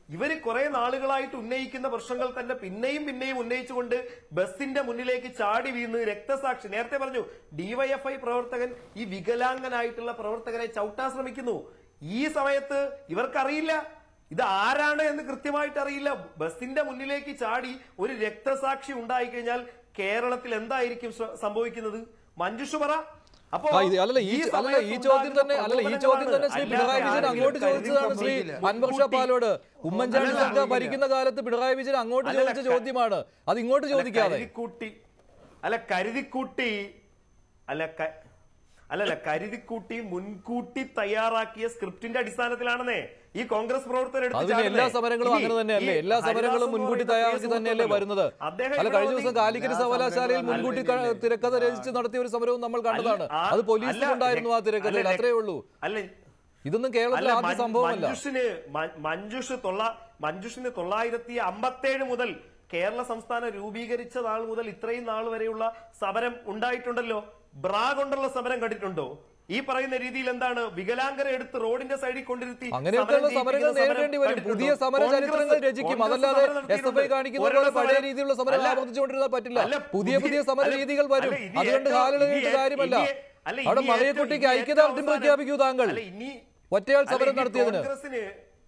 ഇവര് കുറെ നാളുകളായിട്ട് ഉന്നയിക്കുന്ന പ്രശ്നങ്ങൾ തന്നെ പിന്നെയും പിന്നെയും ഉന്നയിച്ചുകൊണ്ട് ബസിന്റെ മുന്നിലേക്ക് ചാടി വീണ് രക്തസാക്ഷി നേരത്തെ പറഞ്ഞു ഡിവൈഎഫ്ഐ പ്രവർത്തകൻ ഈ വികലാംഗനായിട്ടുള്ള പ്രവർത്തകനെ ചവിട്ടാൻ ശ്രമിക്കുന്നു ഈ സമയത്ത് ഇവർക്കറിയില്ല ഇത് ആരാണ് എന്ന് കൃത്യമായിട്ട് അറിയില്ല ബസിന്റെ മുന്നിലേക്ക് ചാടി ഒരു രക്തസാക്ഷി ഉണ്ടായിക്കഴിഞ്ഞാൽ കേരളത്തിൽ എന്തായിരിക്കും സ്വ- സംഭവിക്കുന്നത് മഞ്ജുഷ പറ അപ്പോ ആ, ഇത് അല്ലല്ല ഈ ഈ അല്ലല്ല ഈ സമയത്ത് ചോദ്യം തന്നെ അല്ലല്ല ഈ ചോദ്യം തന്നെ ശ്രീ അല്ലാതെ പിണറായി വിജയൻ ആരെങ്കിലും അങ്ങോട്ട് ചോദിച്ചതാണ് ശ്രീ കരുതി അൻവർ ഷാ പാലോട് ഉമ്മൻചാണ്ടി അല്ലല്ല, സർക്കാർ ഭരിക്കുന്ന കാലത്ത് പിണറായി വിജയൻ അങ്ങോട്ട് അല്ലല്ല, ചോദിച്ച ക- ചോദ്യമാണ് അത് ഇങ്ങോട്ട് അല്ല, ചോദിക്കാതെ കരുതിക്കൂട്ടി അല്ല കരുതിക്കൂട്ടി അല്ല ക- അല്ലല്ല കരുതിക്കൂട്ടി മുൻകൂട്ടി തയ്യാറാക്കിയ സ്ക്രിപ്റ്റിന്റെ അടിസ്ഥാനത്തിലാണെന്നേ ഈ കോൺഗ്രസ് പ്രവർത്തകർ എടുത്ത് അത് പിന്നെ എല്ലാ ചാടുന്നേ. സമരങ്ങളും ഇനി അങ്ങനെ തന്നെയല്ലേ ഈ എല്ലാ സമരങ്ങളും ഹരിദാസ് എന്ന് മുൻകൂട്ടി പറയുന്ന തയ്യാറാക്കി കേസ് തന്നെയല്ലേ ഉണ്ടല്ലോ. വരുന്നത് അദ്ദേഹം അല്ല ഇവിടെ കഴിഞ്ഞ ദിവസം വന്ന് കാലിക്കറ്റ് എല്ലാ സർവകലാശാലയിൽ സമരങ്ങളും മുൻകൂട്ടി അങ്ങനെ ക- തിരക്കഥ രചിച്ച് നടത്തിയ ഒരു സമരവും നമ്മൾ കണ്ടതാണ് ആ- അത് അല്ല, പോലീസിലും ഉണ്ടായിരുന്നു ആ തിരക്കഥയിൽ അല്ല, അത്രേ ഉള്ളൂ അല്ല ഇതൊന്നും കേരളത്തിൽ അല്ല, ആദ്യ മഞ്ജു- സംഭവമല്ല മഞ്ജുഷിന് മ- മഞ്ജുഷ് തൊള്ള മഞ്ജുഷിന് തൊള്ളായിരത്തി അമ്പത്തേഴ് മുതൽ കേരള സംസ്ഥാനം രൂപീകരിച്ച നാൾ മുതൽ ഇത്രയും നാൾ വരെയുള്ള സമരം ഉണ്ടായിട്ടുണ്ടല്ലോ ബ്രാ കൊണ്ടുള്ള സമരം കണ്ടിട്ടുണ്ടോ ഈ പറയുന്ന രീതിയിൽ എന്താണ് വികലാംഗരെ എടുത്ത് റോഡിന്റെ സൈഡിൽ കൊണ്ടിരുത്തി അങ്ങനെയൊക്കെയുള്ള സമരം സമരങ്ങൾ ചെയ്യിപ്പിക്കുന്ന സമരം നേരിടേണ്ടി വരും കണ്ടിട്ടുണ്ടോ? പുതിയ സമര കോൺഗ്രസ്- ചരിത്രങ്ങൾ രചിക്കും കോൺഗ്രസ് അതല്ലാതെ സമരം എസ് എഫ് ഐ നടത്തിയിട്ടുണ്ട്. കാണിക്കുന്ന ഒരെണ്ണം പോലെ പഴയ സമരം- രീതിയിലുള്ള സമരം അല്ല, ആവർത്തിച്ചുകൊണ്ടിരുന്നാൽ പറ്റില്ല അല്ല, പുതിയ പുതിയ സമര അല്ല, രീതികൾ വരും അല്ല, ഇനി അതുകൊണ്ട് ഏറ്റവും- കാലടങ്ങിയിട്ട് ഇനി കാര്യമല്ല ഇനി- അല്ല, ഇനി അവിടെ ഏറ്റവും- മറിയക്കുട്ടിക്ക് ഇനി ഐക്യദാർഢ്യം ഏറ്റവും പ്രഖ്യാപിക്കൂ താങ്കൾ അല്ല, ഇനി ഒറ്റയാൾ അല്ല, സമരം ഇനി നടത്തിയതിന് കോൺഗ്രസിന്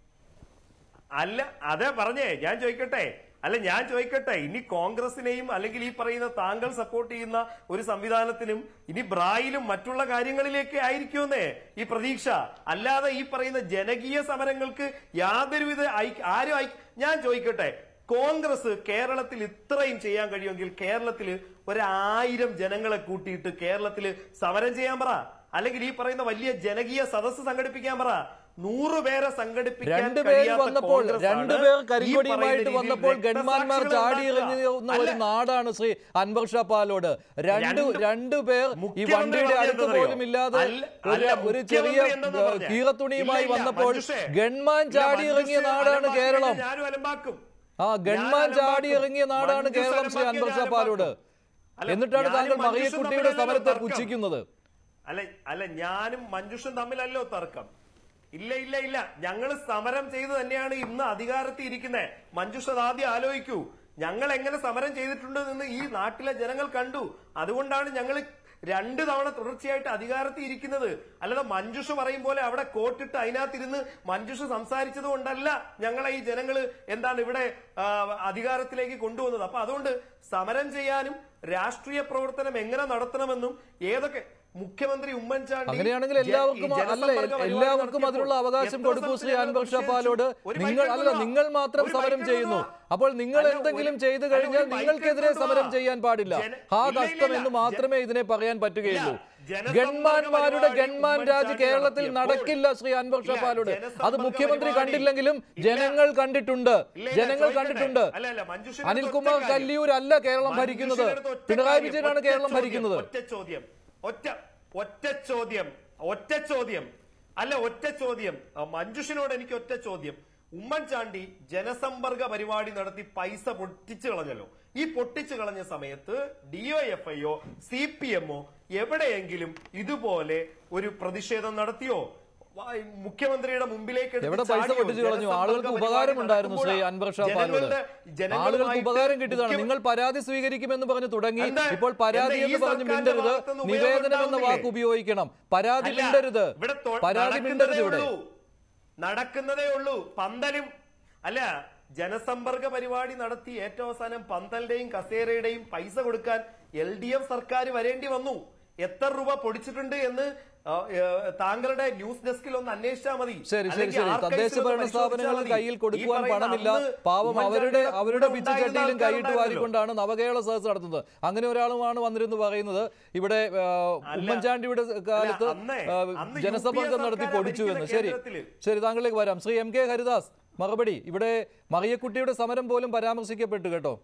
അല്ല അതെ പറഞ്ഞേ ഞാൻ ചോദിക്കട്ടെ അല്ല ഞാൻ ചോദിക്കട്ടെ ഇനി കോൺഗ്രസിനെയും അല്ലെങ്കിൽ ഈ പറയുന്ന താങ്കൾ സപ്പോർട്ട് ചെയ്യുന്ന ഒരു സംവിധാനത്തിനും ഇനി ബ്രായിലും മറ്റുള്ള കാര്യങ്ങളിലേക്ക് ആയിരിക്കുമെന്നേ ഈ പ്രതീക്ഷ അല്ലാതെ ഈ പറയുന്ന ജനകീയ സമരങ്ങൾക്ക് യാതൊരുവിധ ഐക്യ- ആരും ഐക്യ ഞാൻ ചോദിക്കട്ടെ കോൺഗ്രസ് കേരളത്തിൽ ഇത്രയും ചെയ്യാൻ കഴിയുമെങ്കിൽ കേരളത്തിൽ ഒരായിരം ജനങ്ങളെ കൂട്ടിയിട്ട് കേരളത്തിൽ സമരം ചെയ്യാൻ പറ അല്ലെങ്കിൽ ഈ പറയുന്ന വലിയ ജനകീയ സദസ്സ് സംഘടിപ്പിക്കാൻ പറ നൂറ് പേരെ സംഘടിപ്പിക്കാൻ രണ്ടുപേർ കഴിയാത്ത വന്നപ്പോൾ കോൺഗ്രസ്സാണ് രണ്ടുപേർ ഈ കരിങ്കൊടിയുമായിട്ട് പറയുന്ന രീതിയിൽ വന്നപ്പോൾ ഗൺമാന്മാർ രക്തസാക്ഷികളെ ചാടി ഉണ്ടാക്കുക. ഇറങ്ങുന്ന ഒരു അല്ല, നാടാണ് ശ്രീ അൻവർ ഷാ പാലോട് രണ്ട് രണ്ട് രണ്ടു പേർ ഈ മുഖ്യമന്ത്രി വണ്ടിയുടെ അടുത്ത് പറഞ്ഞതെന്തറിയോ? പോലും ഇല്ലാതെ അല്ല, ഒരു അല്ല, ഒരു ചെറിയ മുഖ്യമന്ത്രി എന്തെന്നാ പറഞ്ഞേ? കീറത്തുണിയുമായി ഇല്ല, ഇല്ല, വന്നപ്പോൾ മഞ്ജുഷേ. ഗൺമാൻ ഇല്ല, ചാടി ഇറങ്ങിയ മഞ്ജുഷേ നാടാണ് അലമ്പാക്കി കേരളം ഞാനും അലമ്പാക്കും ആ ഗൺമാൻ ഞാൻ ചാടി അലമ്പാക്കും. ഇറങ്ങിയ നാടാണ് മഞ്ജുഷ കേരളം ശ്രീ അലമ്പാക്കിയ അൻവർ ഷാ ഞാൻ പാലോട് അലമ്പാക്കും. അല്ല, എന്നിട്ടാണ് ഞാനും താങ്കൾ മഞ്ജുഷും മറിയക്കുട്ടിയുടെ തമ്മിലല്ലല്ലോ സമരത്തെ തർക്കം. പുച്ഛിക്കുന്നത് അല്ല അല്ല ഞാനും മഞ്ജുഷും തമ്മിലല്ലോ തർക്കം ഇല്ല ഇല്ല ഇല്ല ഞങ്ങൾ സമരം ചെയ്ത് തന്നെയാണ് ഇന്ന് അധികാരത്തിൽ ഇരിക്കുന്നത് മഞ്ജുഷ അത് ആദ്യം ആലോചിക്കൂ ഞങ്ങൾ എങ്ങനെ സമരം ചെയ്തിട്ടുണ്ട് എന്ന് ഈ നാട്ടിലെ ജനങ്ങൾ കണ്ടു അതുകൊണ്ടാണ് ഞങ്ങൾ രണ്ട് തവണ തുടർച്ചയായിട്ട് അധികാരത്തിൽ ഇരിക്കുന്നത് അല്ലാതെ മഞ്ജുഷ പറയും പോലെ അവിടെ കോട്ടിട്ട് അതിനകത്തിരുന്ന് മഞ്ജുഷ സംസാരിച്ചത് കൊണ്ടല്ല ഞങ്ങളെ ഈ ജനങ്ങള് എന്താണ് ഇവിടെ ആ, അധികാരത്തിലേക്ക് കൊണ്ടുവന്നത് അപ്പൊ അതുകൊണ്ട് സമരം ചെയ്യാനും രാഷ്ട്രീയ പ്രവർത്തനം എങ്ങനെ നടത്തണമെന്നും ഏതൊക്കെ മുഖ്യമന്ത്രി ഉമ്മൻചാണ്ടി അങ്ങനെയാണെങ്കിൽ ജ- ഈ എല്ലാവർക്കും അല്ല ജനസമ്പർക്ക പരിപാടി എല്ലാവർക്കും നടത്തിയപ്പോൾ അതിനുള്ള അവകാശം എത്ര കൊടുക്കൂ ശ്രീ സ്ഥലത്ത് അൻവർ ഷാ പ്രതിഷേധിച്ചു? പാലോട് ഒരു നിങ്ങൾ ബൈക്ക് അല്ല എടുത്തോ? നിങ്ങൾ മാത്രം ഒരു സമരം ബൈക്ക് ചെയ്യുന്നു എടുത്തോ? അപ്പോൾ നിങ്ങൾ അല്ല, എന്തെങ്കിലും ഒരു- ചെയ്തു അല്ല, ഒരു കഴിഞ്ഞാൽ ബൈക്ക് നിങ്ങൾക്കെതിരെ എടുത്തോ? സമരം ചെയ്യാൻ പാടില്ല ജന- ആ ഇല്ല, ഇല്ല, കഷ്ടം ഇല്ല. എന്ന് മാത്രമേ ഇതിനെ പറയാൻ പറ്റുകയുള്ളൂ ജനസമ്പർക്ക ഗൺമാന്മാരുടെ പരിപാടി ഗൺമാൻ രാജ് ഉമ്മൻചാണ്ടി കേരളത്തിൽ നടത്തിയപ്പോൾ നടക്കില്ല ശ്രീ അൻവർ ഷാ ഇല്ല, പാലോട് അത് ജനസമ്പർക്ക മുഖ്യമന്ത്രി പരിപാടി കണ്ടില്ലെങ്കിലും ഇല്ല. ജനങ്ങൾ കണ്ടിട്ടുണ്ട് ഇല്ല, ഇല്ല, ജനങ്ങൾ ചോദിക്കട്ടെ. കണ്ടിട്ടുണ്ട് അല്ല, അല്ല, മഞ്ജുഷിന്റെ അനിൽകുമാർ അടുത്ത് ഒറ്റ കാര്യം. കല്ലിയൂർ അല്ല കേരളം ഭരിക്കുന്നത് മഞ്ജുഷിന്റെ അടുത്ത് ഒറ്റ പിണറായി കാര്യം, വിജയനാണ് ഒറ്റ കേരളം ചോദ്യം, ഭരിക്കുന്നത് ഒറ്റ ചോദ്യം ഒറ്റ ഒറ്റ ചോദ്യം ഒറ്റ ചോദ്യം അല്ല ഒറ്റ ചോദ്യം ആ, മഞ്ജുഷിനോട് എനിക്ക് ഒറ്റ ചോദ്യം ഉമ്മൻചാണ്ടി ജനസമ്പർക്ക പരിപാടി നടത്തി പൈസ പൊട്ടിച്ചു കളഞ്ഞല്ലോ ഈ പൊട്ടിച്ചു കളഞ്ഞ സമയത്ത് ഡിവൈഎഫ്ഐയോ സി പി എമ്മോ എവിടെയെങ്കിലും ഇതുപോലെ ഒരു പ്രതിഷേധം നടത്തിയോ വാ- മുഖ്യമന്ത്രിയുടെ മുമ്പിലേക്ക് എടുത്ത് എവിടെ പൈസ ചാടിയോ? പൊട്ടിച്ചു കളഞ്ഞു ജനസമ്പർക്ക ആളുകൾക്ക് പരിപാടി ഉപകാരം ഉണ്ടായിരുന്നു ശ്രീ നടക്കുമ്പോഴാ അൻവർ ഷാ പാലോട് ജനങ്ങളുടെ- ആളുകൾക്ക് ജനങ്ങളുമായിട്ട് ഉപകാരം കിട്ടിയതാണ് മുഖ്യ- നിങ്ങൾ പരാതി സ്വീകരിക്കുമെന്ന് പറഞ്ഞ് തുടങ്ങി എന്താ? ഇപ്പോൾ പരാതി എന്താ ഈ എന്ന് പറഞ്ഞ് സർക്കാരിന്റെ മിണ്ടരുത് ഭാഗത്തുനിന്ന് നിവേദനം എന്ന ഉപയോഗം വാക്ക് ഉപയോഗിക്കണം പരാതി അല്ല, മിണ്ടരുത് ഇവിടെ തൊ- പരാതി നടക്കുന്നതേ മിണ്ടരുത് ഇവിടെ ഉള്ളൂ. നടക്കുന്നതേ ഉള്ളൂ പന്തലും അല്ല ജനസമ്പർക്ക പരിപാടി നടത്തി ഏറ്റവും അവസാനം പന്തലിന്റെയും കസേരയുടെയും പൈസ കൊടുക്കാൻ എൽ ഡി എഫ് സർക്കാർ വരേണ്ടി വന്നു എത്ര രൂപ പൊടിച്ചിട്ടുണ്ട് എന്ന് ആ, ഏ, താങ്കളുടെ ന്യൂസ് ഡെസ്കിൽ ഒന്ന് അന്വേഷിച്ചാൽ മതി ശരി ശരി അല്ലെങ്കിൽ ശരി archives തദ്ദേശ ഒന്ന് ഭരണ പരിശോധിച്ചാൽ സ്ഥാപനങ്ങൾ മതി. കയ്യിൽ ഈ കൊടുക്കുവാൻ പറയുന്ന പണമില്ല അന്ന് പാവം അവരുടെ ഉമ്മൻചാണ്ടിയുടെ അവരുടെ കൂടെ പിച്ചുചട്ടിയിലും ഉണ്ടായിരുന്ന കൈയിട്ട് ആൾക്കാരുണ്ടായിരുന്നല്ലോ. വാരിക്കൊണ്ടാണ് നവകേരള സദസ് നടത്തുന്നത് അങ്ങനെ ഒരാളുമാണ് വന്നിരുന്നു പറയുന്നത് ഇവിടെ ആ, ഉമ്മൻചാണ്ടിയുടെ കാലത്ത് അന്നേ, ആ, അന്ന് യു ജനസമ്പർക്കം പി എ നടത്തി സർക്കാരാ പൊടിച്ചു എന്ന് ഭരിക്കുന്ന ശരി കേന്ദ്രത്തില്. ശരി താങ്കളിലേക്ക് വരാം ശ്രീ എം കെ ഹരിദാസ് മറുപടി ഇവിടെ മറിയക്കുട്ടിയുടെ സമരം പോലും പരാമർശിക്കപ്പെട്ടു കേട്ടോ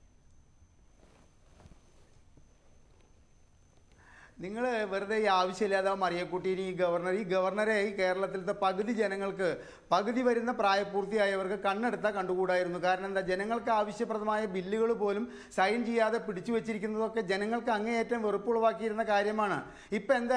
നിങ്ങൾ വെറുതെ ഈ ആവശ്യമില്ലാതെ മറിയക്കുട്ടീനെ ഈ ഗവർണർ ഈ ഗവർണറെ ഈ കേരളത്തിലത്തെ പകുതി ജനങ്ങൾക്ക് പകുതി വരുന്ന പ്രായപൂർത്തിയായവർക്ക് കണ്ണെടുത്താൽ കണ്ടുകൂടായിരുന്നു കാരണം എന്താ ജനങ്ങൾക്ക് ആവശ്യപ്രദമായ ബില്ലുകൾ പോലും സൈൻ ചെയ്യാതെ പിടിച്ചു വെച്ചിരിക്കുന്നതൊക്കെ ജനങ്ങൾക്ക് അങ്ങേയറ്റം വെറുപ്പുളവാക്കിയിരുന്ന കാര്യമാണ് ഇപ്പം എന്തായി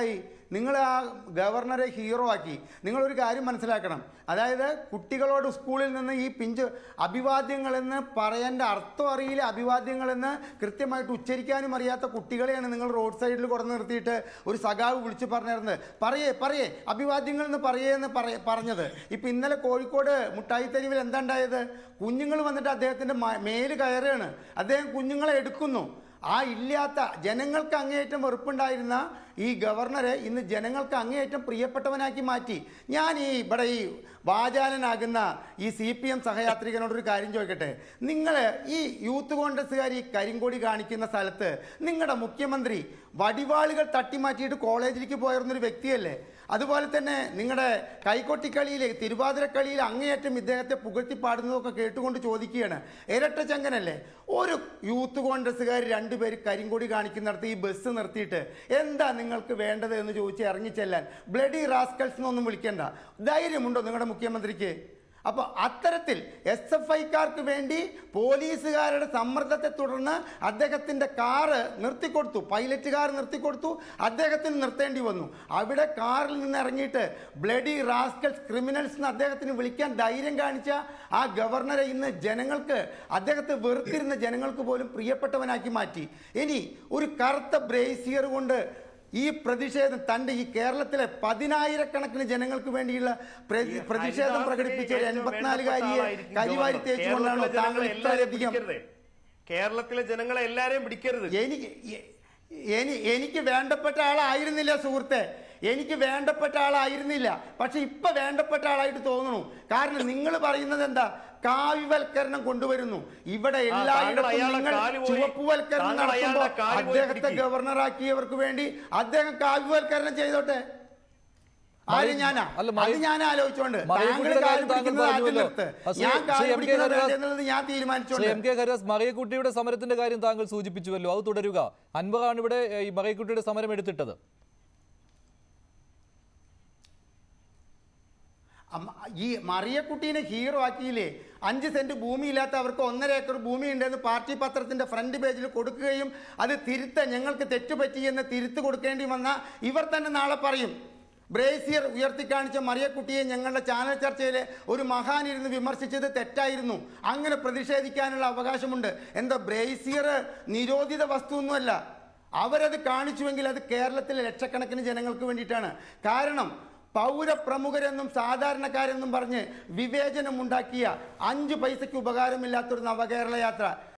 നിങ്ങൾ ആ ഗവർണറെ ഹീറോ ആക്കി നിങ്ങളൊരു കാര്യം മനസ്സിലാക്കണം അതായത് കുട്ടികളോട് സ്കൂളിൽ നിന്ന് ഈ പിഞ്ച് അഭിവാദ്യങ്ങളെന്ന് പറയേണ്ട അർത്ഥം അറിയില്ല അഭിവാദ്യങ്ങളെന്ന് കൃത്യമായിട്ട് ഉച്ചരിക്കാനും അറിയാത്ത കുട്ടികളെയാണ് നിങ്ങൾ റോഡ് സൈഡിൽ കൊടുന്ന് നിർത്തിയിട്ട് ഒരു സഖാവ് വിളിച്ചു പറഞ്ഞിരുന്നത് പറയേ പറയേ അഭിവാദ്യങ്ങൾ എന്ന് പറയേ എന്ന് പറയ പറഞ്ഞത് ഇപ്പം ഇന്നലെ കോഴിക്കോട് മുട്ടായി തെരുവിൽ എന്താ ഉണ്ടായത് കുഞ്ഞുങ്ങൾ വന്നിട്ട് അദ്ദേഹത്തിൻ്റെ മേല് കയറുകയാണ് അദ്ദേഹം കുഞ്ഞുങ്ങളെ എടുക്കുന്നു ആ ഇല്ലാത്ത ജനങ്ങൾക്ക് അങ്ങേയറ്റം വെറുപ്പുണ്ടായിരുന്ന ഈ ഗവർണറെ ഇന്ന് ജനങ്ങൾക്ക് അങ്ങേയറ്റം പ്രിയപ്പെട്ടവനാക്കി മാറ്റി ഞാൻ ഈ ഇവിടെ ഈ വാചാലനാകുന്ന ഈ സി പി എം സഹയാത്രികനോടൊരു കാര്യം ചോദിക്കട്ടെ നിങ്ങൾ ഈ യൂത്ത് കോൺഗ്രസ്സുകാർ ഈ കരിങ്കൊടി കാണിക്കുന്ന സ്ഥലത്ത് നിങ്ങളുടെ മുഖ്യമന്ത്രി വടിവാളുകൾ തട്ടിമാറ്റിയിട്ട് കോളേജിലേക്ക് പോയിരുന്നൊരു വ്യക്തിയല്ലേ അതുപോലെ തന്നെ നിങ്ങളുടെ കൈകൊട്ടിക്കളിയിൽ തിരുവാതിരക്കളിയിൽ അങ്ങേയറ്റം ഇദ്ദേഹത്തെ പുകഴ്ത്തി പാടുന്നതൊക്കെ കേട്ടുകൊണ്ട് ചോദിക്കുകയാണ് ഇരട്ടച്ചങ്കനല്ലേ ഒരു യൂത്ത് കോൺഗ്രസ്സുകാർ രണ്ടുപേര് കരിങ്കൊടി കാണിക്കുന്നിടത്ത് ഈ ബസ് നിർത്തിയിട്ട് എന്താ നിങ്ങൾക്ക് വേണ്ടത് എന്ന് ചോദിച്ച് ഇറങ്ങിച്ചെല്ലാൻ ബ്ലഡി റാസ്കൽസ് എന്നൊന്നും വിളിക്കേണ്ട ധൈര്യമുണ്ടോ നിങ്ങളുടെ മുഖ്യമന്ത്രിക്ക് അപ്പോൾ അത്തരത്തിൽ എസ് എഫ് ഐക്കാർക്ക് വേണ്ടി പോലീസുകാരുടെ സമ്മർദ്ദത്തെ തുടർന്ന് അദ്ദേഹത്തിൻ്റെ കാറ് നിർത്തിക്കൊടുത്തു പൈലറ്റ് കാർ നിർത്തിക്കൊടുത്തു അദ്ദേഹത്തിന് നിർത്തേണ്ടി വന്നു അവിടെ കാറിൽ നിന്ന് ഇറങ്ങിയിട്ട് ബ്ലഡി റാസ്കൽസ് ക്രിമിനൽസ് എന്ന് അദ്ദേഹത്തിന് വിളിക്കാൻ ധൈര്യം കാണിച്ച ആ ഗവർണറെ ഇന്ന് ജനങ്ങൾക്ക് അദ്ദേഹത്തെ വെറുത്തിരുന്ന ജനങ്ങൾക്ക് പോലും പ്രിയപ്പെട്ടവനാക്കി മാറ്റി ഇനി ഒരു കറുത്ത ബ്രേസിയർ കൊണ്ട് ഈ പ്രതിഷേധം തന്റെ ഈ കേരളത്തിലെ പതിനായിരക്കണക്കിന് ജനങ്ങൾക്ക് വേണ്ടിയുള്ള പ്രതി- പ്രതിഷേധം ഹരിദാസിനെ പ്രകടിപ്പിച്ച ഒരു ഏറ്റവും എൺപത്തിനാലുകാരിയെ വേണ്ടപ്പെട്ട കരിവാരി ആളായിരിക്കും തേച്ചുകൊണ്ടാണ് കേരളത്തിലെ താങ്കൾ ജനങ്ങളെ എല്ലാവരെയും ഇത്രയധികം പിടിക്കരുത്. കേരളത്തിലെ ജനങ്ങളെ എല്ലാരെയും പിടിക്കരുത് എനിക്ക് എ- എനി എനിക്ക് വേണ്ടപ്പെട്ട ആളായിരുന്നില്ല സുഹൃത്തെ എനിക്ക് വേണ്ടപ്പെട്ട ആളായിരുന്നില്ല പക്ഷെ ഇപ്പൊ വേണ്ടപ്പെട്ട ആളായിട്ട് തോന്നുന്നു കാരണം നിങ്ങൾ പറയുന്നത് എന്താ കാവ്യവൽക്കരണം കൊണ്ടുവരുന്നു ഇവിടെ താങ്കൾ എല്ലായിടത്തും അയാളെ നിങ്ങൾ കാല് പോയി- ചുവപ്പുവൽക്കരണം താങ്കൾ അയാളുടെ നടത്തുമ്പോൾ കാല് പോയി അദ്ദേഹത്തെ പിടിക്ക്. ഗവർണറാക്കിയവർക്ക് വേണ്ടി അദ്ദേഹം കാവ്യവൽക്കരണം ചെയ്തോട്ടെ ആര് ഞാനാ അല്ല, അത് മറി- ഞാൻ ആലോചിച്ചോണ്ട് മറിയക്കുട്ടിയുടെ താങ്കൾ കാല് കാര്യം താങ്കൾ പിടിക്കുന്നത് ആദ്യം പറഞ്ഞുവല്ലോ. നിർത്ത് ആ, ശ്രീ- ഞാൻ ശ്രീ കാല് എം കെ പിടിക്കുന്നത് ഹരിദാസ് വേണ്ടെന്നുള്ളത് ഞാൻ ശ്രീ തീരുമാനിച്ചോണ്ട് എം കെ ഹരിദാസ് മറിയക്കുട്ടിയുടെ സമരത്തിന്റെ കാര്യം താങ്കൾ സൂചിപ്പിച്ചുവല്ലോ അത് തുടരുക അൻവറാണ് ഇവിടെ ഏ, ഈ മറിയക്കുട്ടിയുടെ സമരം എടുത്തിട്ടത് അമ്മ- ഈ മറിയക്കുട്ടീനെ ഹീറോ ആക്കിയില്ലേ അഞ്ച് സെന്റ് ഭൂമി ഇല്ലാത്ത അവർക്ക് ഒന്നര ഏക്കർ ഭൂമി ഉണ്ടെന്ന് പാർട്ടി പത്രത്തിന്റെ ഫ്രണ്ട് പേജിൽ കൊടുക്കുകയും അത് തിരുത്ത ഞങ്ങൾക്ക് തെറ്റുപറ്റിയെന്ന് തിരുത്ത് കൊടുക്കേണ്ടി വന്ന ഇവർ തന്നെ നാളെ പറയും ബ്രേസിയർ ഉയർത്തിക്കാണിച്ച മറിയക്കുട്ടിയെ ഞങ്ങളുടെ ചാനൽ ചർച്ചയിൽ ഒരു മഹാനിരുന്ന് വിമർശിച്ചത് തെറ്റായിരുന്നു അങ്ങനെ പ്രതിഷേധിക്കാനുള്ള അവകാശമുണ്ട് എന്താ ബ്രേസിയർ നിരോധിത വസ്തുവൊന്നുമല്ല അവരത് കാണിച്ചുവെങ്കിൽ അത് കേരളത്തിലെ ലക്ഷക്കണക്കിന് ജനങ്ങൾക്ക് വേണ്ടിയിട്ടാണ് കാരണം പൗരപ്രമുഖരെന്നും സാധാരണക്കാരെന്നും പറഞ്ഞ് വിവേചനം ഉണ്ടാക്കിയ അഞ്ച് പൈസയ്ക്ക് ഉപകാരമില്ലാത്തൊരു നവകേരള യാത്ര